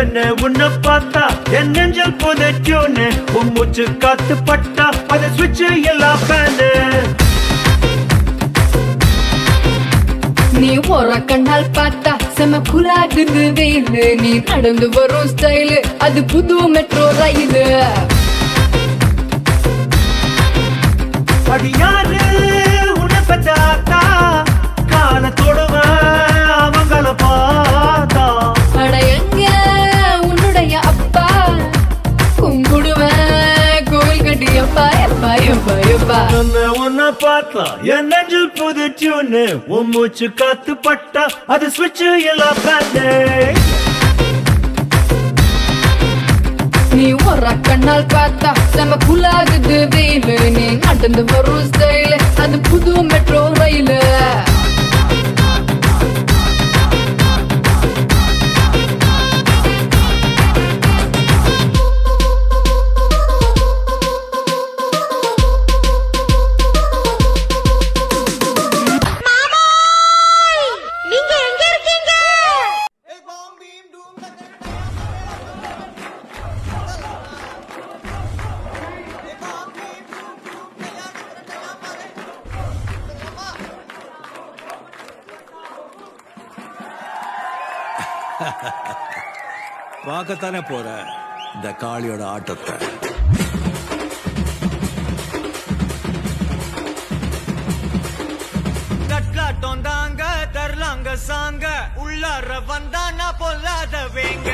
கண்ணு உன்னை பார்த்தா என் நெஞ்சல் புதைச்சோன்னு உன் மூச்சு காத்து பட்டா அதை சுவிட்ச் எல்லாம் ஃபேனு நீ ஒரு கண்ணால் பார்த்தா செம குலாகுது வெயிலு நீ நடந்து வரும் ஸ்டைலு அது புது மெட்ரோ ரயிலு அடி யாரு உன்னை பெற்றாத்தா கால தொடுவேன் அவங்கள பார்த்தா அட எங்க உன்னுடைய அப்பா கும்பிடுவேன் கோவில் கட்டி எப்பா எப்பா எப்பா எப்பா கண்ணு உன்னை பார்த்தா என் நெஞ்சில் புதைச்சோன்னு உன் மூச்சு காத்து பட்டா அது சுவிட்ச் எல்லாம் ஃபேனு நீ ஒரு கண்ணால் பார்த்தா செம குலாகுது வெயிலு நீ நடந்து வரும் ஸ்டைலு அது புது மெட்ரோ ரயிலு நீங்க எங்க இருக்கீங்க பார்க்கத்தானே போற இந்த காளியோட ஆட்டத்தை தட்லாட்டம் தாங்க தரலாங்க சாங்க உள்ளார வந்தானா பொல்லாத வேங்க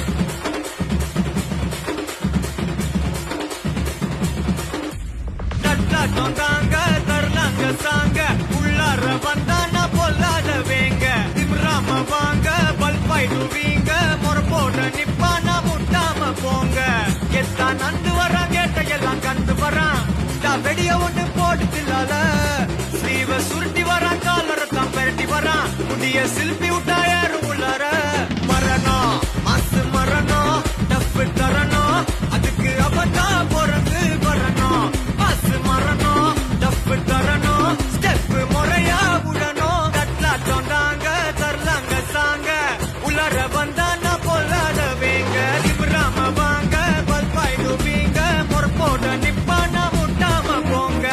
தட்லாட்டம் தாங்க தரலாங்க சாங்க உள்ளார வந்தானா பொல்லாத வேங்க திம்ராம வாங்க பல்பாயிடுவீங்க முறப்போட நிப்பானா முட்டாம போங்க எத்தா நந்து வரான் கேட்டையெல்லாம் கண்டு வரான் நான் வெடிய ஒண்ணு போட்டு தில்லால ஸ்லீவ சுருட்டி வரான் காலரை தான் பெரட்டி வரான் முடிய சில்பி விட்டா யாரும் உள்ளார மரணம் மாசு மரணம் டப்பு தரணும் அதுக்கு அவதா பிறந்து வரணும் மாசு மரணம் டப்பு தரணும் ஸ்டெப் முறையா விடணும் தட்லாட்டம் தாங்க தரலாங்க சாங்க உள்ளார வந்தானா பொல்லாத வேங்க திமிராம வாங்க பல்பாயிடுவீங்க பொறப்போட நிப்பானா முட்டாம போங்க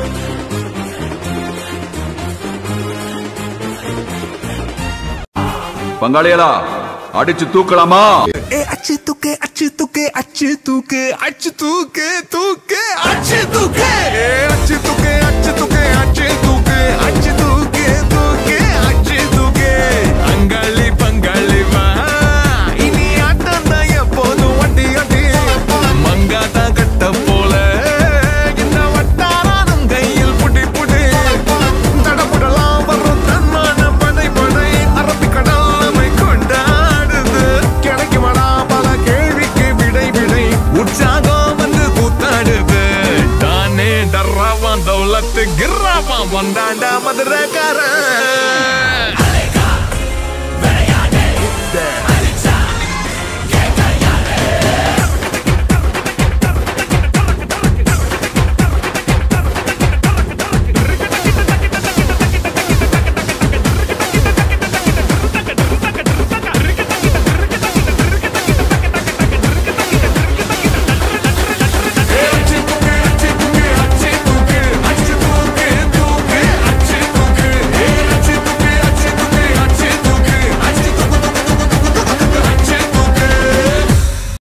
பங்காளியலா அடிச்சு தூக்கலாமா ஏ அச்சு தூக்கு அச்சு தூக்கு அச்சு தூக்கு அச்சு தூக்கு தூக்கு அச்சு தூக்கு ஏ அச்சு தூக்கு அச்சு தூக்கு அச்சு தூக்கு அச்சு தூக்கு தூக்கு அச்சு தூக்கு அங்காளி பங்காளி வா இனி ஆட்டம் தான் எப்போதும் வண்டி அடி மங்காத்தா கட்ட போல இந்த வட்டாரம் கையில் புடி புடி தடபுடலாம் வரும் தன்மான படை படை அரபிக்கடல் நம்மை கொண்டாடுது கிடைக்குமடா பல கேள்விக்கு விடை விடை உற்சாகம் வந்து கூத்தாடுது தானே டர்ராவான் தௌலத்து கிர்ராவான் வந்தாண்டா மதுரக்காரன்